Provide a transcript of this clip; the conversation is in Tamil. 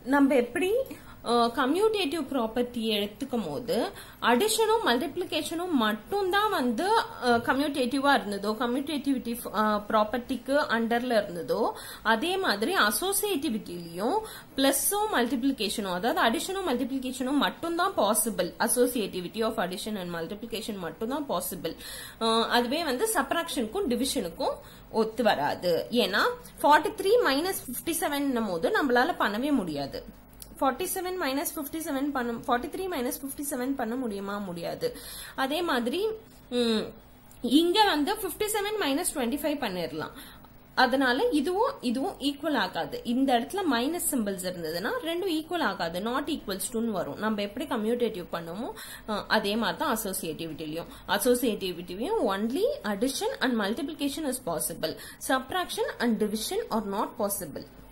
நம்ம எப்படி கம்யூட்டேட்டிவ் ப்ராப்பர்ட்டி எடுத்துக்கும் போது அடிஷனும் மல்டிப்ளிகேஷனும் மட்டும்தான் வந்து கம்யூட்டேட்டிவா இருந்ததோ கம்யூட்டேட்டிவிட்டி ப்ராப்பர்ட்டிக்கு அண்டர்ல இருந்ததோ அதே மாதிரி அசோசியேட்டிவிட்டிலையும் பிளஸும் மல்டிப்ளிகேஷனும் அதாவது அடிஷனும் மல்டிப்ளிகேஷனும் மட்டும்தான் possible associativity of addition and multiplication மட்டும்தான் பாசிபிள் அதுவே வந்து சப்ராக்ஷனுக்கும் டிவிஷனுக்கும் ஒத்து வராது ஏன்னா forty three minus fifty seven போது நம்மளால பண்ணவே முடியாது forty seven minus fifty seven பண்ண forty three minus fifty seven பண்ண முடியுமா முடியாது அதே மாதிரி ம், இங்க வந்து fifty seven minus twenty five பண்ணிடலாம் அதனால இதுவும் இதுவும் ஈக்குவல் ஆகாது இந்த இடத்துல மைனஸ் சிம்பிள்ஸ் இருந்ததுன்னா ரெண்டும் ஈக்குவல் ஆகாது நாட் ஈக்குவல்ஸ் டுன்னு வரும் நம்ம எப்படி கம்யூட்டேட்டிவ் பண்ணுமோ அஹ், அதே மாதிரி தான் அசோசியேட்டிவிட்டிலையும் அசோசியேட்டிவிட்டிலையும் only addition and multiplication is possible subtraction and division are not possible